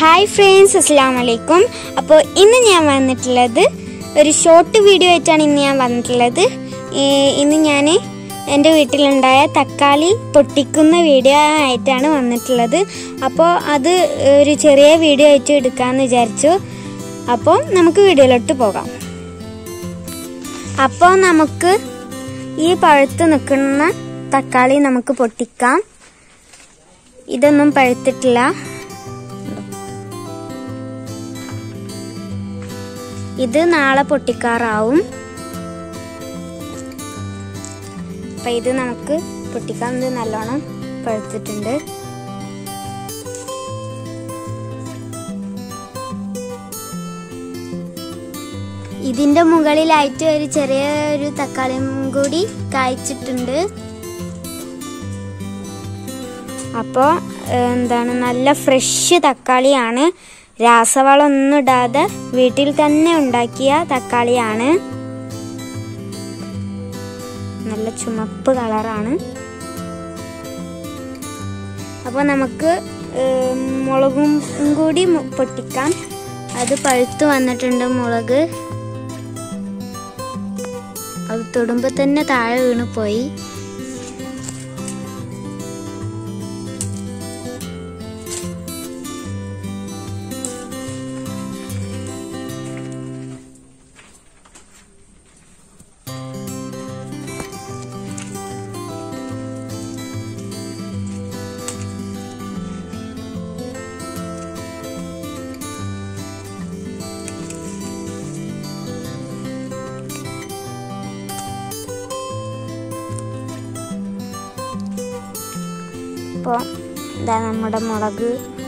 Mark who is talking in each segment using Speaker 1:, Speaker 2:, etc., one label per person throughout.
Speaker 1: hi friends അസ്സാം വലൈക്കും അപ്പോൾ ഇന്ന് ഞാൻ വന്നിട്ടുള്ളത് ഒരു ഷോർട്ട് വീഡിയോ ആയിട്ടാണ് ഇന്ന് ഞാൻ വന്നിട്ടുള്ളത് ഏ, ഇന്ന് ഞാൻ എൻ്റെ വീട്ടിലുണ്ടായ തക്കാളി പൊട്ടിക്കുന്ന വീഡിയോ ആയിട്ടാണ് വന്നിട്ടുള്ളത് അപ്പോൾ അത് ഒരു ചെറിയ വീഡിയോ ആയിട്ട് എടുക്കാമെന്ന് വിചാരിച്ചു അപ്പോൾ നമുക്ക് വീഡിയോയിലോട്ട് പോകാം അപ്പോൾ നമുക്ക് ഈ പഴുത്ത് നിൽക്കുന്ന തക്കാളി നമുക്ക് പൊട്ടിക്കാം ഇതൊന്നും പഴുത്തിട്ടില്ല ഇത് നാളെ പൊട്ടിക്കാറാവും അപ്പൊ ഇത് നമുക്ക് പൊട്ടിക്കാൻ ഇത് നല്ലോണം പഴുത്തിട്ടുണ്ട് ഇതിന്റെ മുകളിലായിട്ട് ഒരു ചെറിയ ഒരു തക്കാളിയും കൂടി കായ്ച്ചിട്ടുണ്ട് അപ്പോൾ എന്താണ് നല്ല ഫ്രഷ് തക്കാളിയാണ് രാസവളമൊന്നും ഇടാതെ വീട്ടിൽ തന്നെ ഉണ്ടാക്കിയ തക്കാളിയാണ് നല്ല ചുമപ്പ് കളറാണ് അപ്പോൾ നമുക്ക് ഏം, മുളകും കൂടി മു- പൊട്ടിക്കാം അത് പഴുത്ത് വന്നിട്ടുണ്ട് മുളക് അത് തൊടുമ്പോൾ തന്നെ താഴെ വീണ് പോയി അപ്പോൾ ഇതാ നമ്മുടെ മുളക്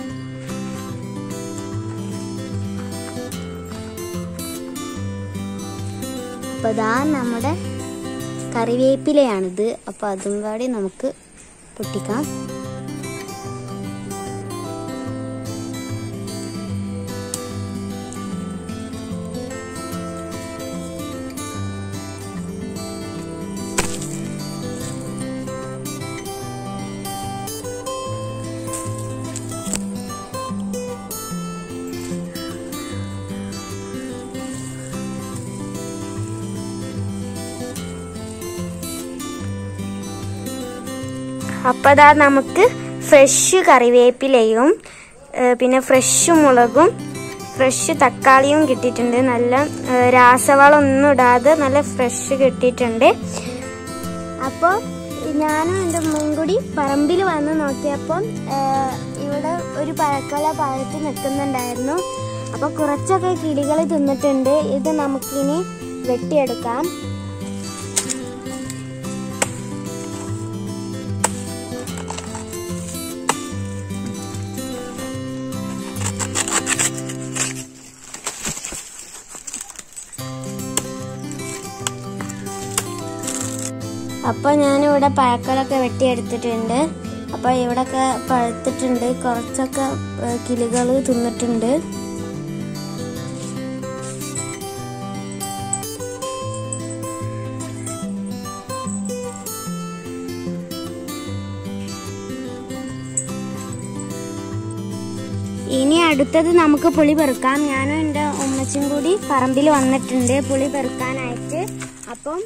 Speaker 1: അപ്പോൾ ഇതാ നമ്മുടെ കറിവേപ്പിലയാണിത് അപ്പോൾ അതും കൂടി നമുക്ക് പൊട്ടിക്കാം അപ്പോൾ അതാ നമുക്ക് ഫ്രഷ് കറിവേപ്പിലയും ഏ, പിന്നെ ഫ്രഷ് മുളകും ഫ്രഷ് തക്കാളിയും കിട്ടിയിട്ടുണ്ട് നല്ല ഏ, രാസവളമൊന്നും ഇടാതെ നല്ല ഫ്രഷ് കിട്ടിയിട്ടുണ്ട് അപ്പോൾ ഞാനും എൻ്റെ ഉമ്മയും കൂടി പറമ്പിൽ വന്ന് നോക്കിയപ്പം ഏ, ഇവിടെ ഒരു പഴക്കൊല പഴത്ത് നിൽക്കുന്നുണ്ടായിരുന്നു അപ്പോൾ കുറച്ചൊക്കെ കിളികൾ തിന്നിട്ടുണ്ട് ഇത് നമുക്കിനി വെട്ടിയെടുക്കാം അപ്പോൾ ഞാനിവിടെ പഴക്കളൊക്കെ വെട്ടിയെടുത്തിട്ടുണ്ട് അപ്പോൾ ഇവിടെയൊക്കെ പഴുത്തിട്ടുണ്ട് കുറച്ചൊക്കെ കിളികൾ തിന്നിട്ടുണ്ട് ഇനി അടുത്തത് നമുക്ക് പുളി പെറുക്കാം ഞാനും എൻ്റെ ഉമ്മച്ചും കൂടി പറമ്പിൽ വന്നിട്ടുണ്ട് പുളി പെറുക്കാനായിട്ട് അപ്പം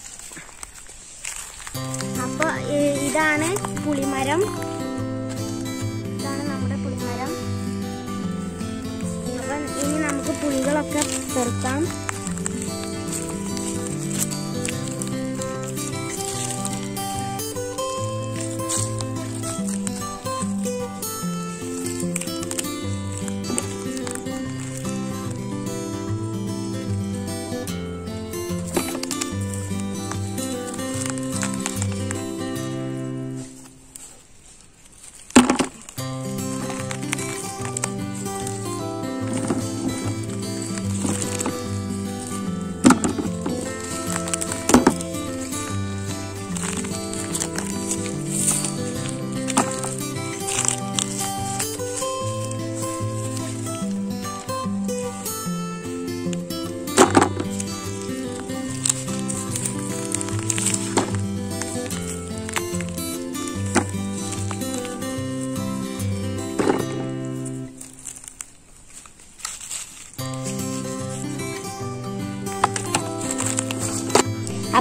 Speaker 1: അപ്പൊ ഏ- ഇതാണ് പുളിമരം ഇതാണ് നമ്മുടെ പുളിമരം അപ്പൊ ഇനി നമുക്ക് പുളികളൊക്കെ പെറുക്കാം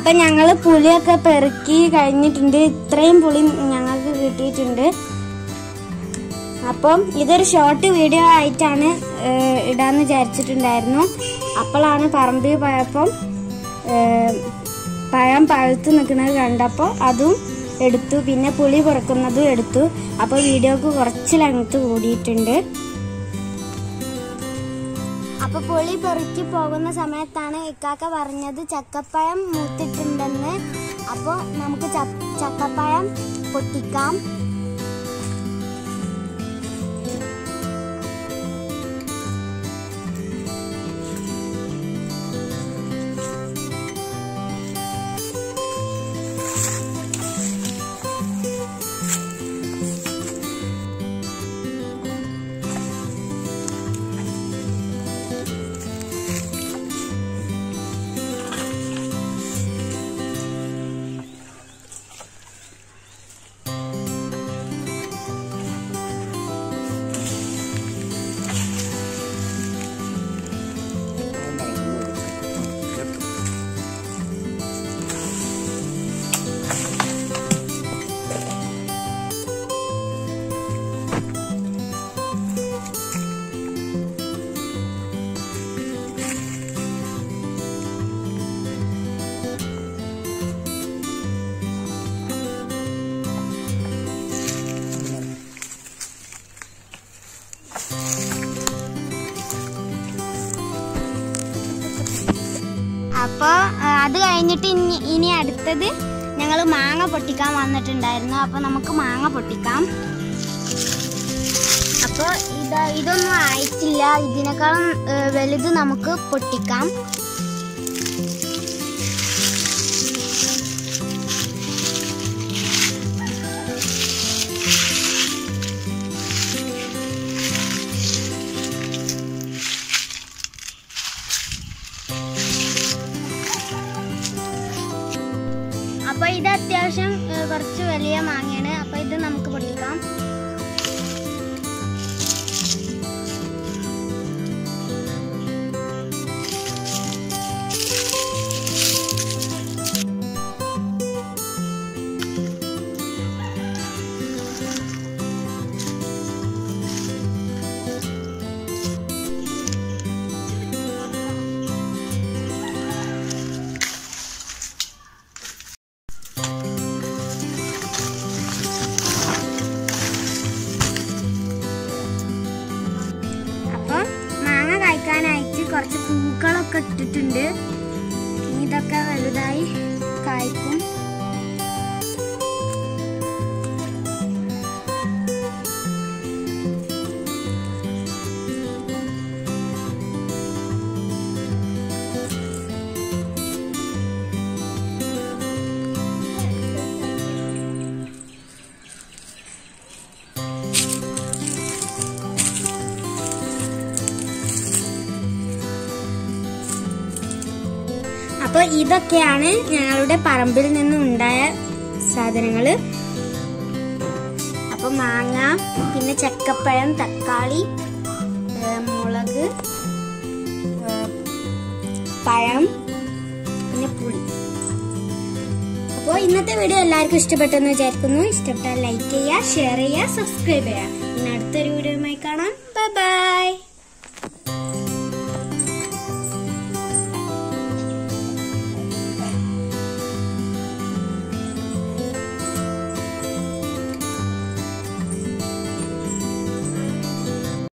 Speaker 1: അപ്പൊ ഞങ്ങള് പുളിയൊക്കെ പെറുക്കി കഴിഞ്ഞിട്ടുണ്ട് ഇത്രയും പുളി ഞങ്ങൾക്ക് കിട്ടിയിട്ടുണ്ട് അപ്പം ഇതൊരു ഷോർട്ട് വീഡിയോ ആയിട്ടാണ് ഏഹ്, ഇടാന്ന് വിചാരിച്ചിട്ടുണ്ടായിരുന്നു അപ്പോഴാണ് പറമ്പിൽ പോയപ്പം ഏഹ്, പഴം പഴുത്ത് നിൽക്കുന്നത് കണ്ടപ്പോൾ അതും എടുത്തു പിന്നെ പുളി പുറക്കുന്നതും എടുത്തു അപ്പോൾ വീഡിയോക്ക് കുറച്ച് ലെങ്ത് കൂടിയിട്ടുണ്ട് അപ്പൊ പുളി പെറുക്കി പോകുന്ന സമയത്താണ് ഇക്കാക്ക പറഞ്ഞത് ചക്കപ്പഴം മൂത്തിട്ടുണ്ടെന്ന് അപ്പോൾ നമുക്ക് ച- ചക്കപ്പഴം പൊട്ടിക്കാം അപ്പോൾ അത് കഴിഞ്ഞിട്ട് ഇനി ഇനി അടുത്തത് ഞങ്ങൾ മാങ്ങ പൊട്ടിക്കാൻ വന്നിട്ടുണ്ടായിരുന്നു അപ്പോൾ നമുക്ക് മാങ്ങ പൊട്ടിക്കാം അപ്പോൾ ഇത് ഇതൊന്നും ആയിട്ടില്ല ഇതിനേക്കാളും ഏഹ്, വലുത് നമുക്ക് പൊട്ടിക്കാം അപ്പൊ ഇത് അത്യാവശ്യം ഏഹ്, കുറച്ച് വലിയ മാങ്ങയാണ് അപ്പൊ ഇത് നമുക്ക് പൊട്ടിക്കാം അപ്പൊ മാങ്ങ കായ്ക്കാനായിട്ട് കുറച്ച് പൂക്കളൊക്കെ ഇട്ടിട്ടുണ്ട് ഇനി ഇതൊക്കെ വലുതായി കായ്ക്കും അപ്പോൾ ഇതൊക്കെയാണ് ഞങ്ങളുടെ പറമ്പിൽ നിന്നും ഉണ്ടായ സാധനങ്ങള് അപ്പൊ മാങ്ങ പിന്നെ ചക്കപ്പഴം തക്കാളി ഏ, മുളക് ഏ, പഴം പിന്നെ പുളി അപ്പോൾ ഇന്നത്തെ വീഡിയോ എല്ലാവർക്കും ഇഷ്ടപ്പെട്ടെന്ന് വിചാരിക്കുന്നു ഇഷ്ടപ്പെട്ടാൽ ലൈക്ക് ചെയ്യുക ഷെയർ ചെയ്യുക സബ്സ്ക്രൈബ് ചെയ്യുക പിന്നെ അടുത്തൊരു വീഡിയോയുമായി കാണാം ബൈ ബൈ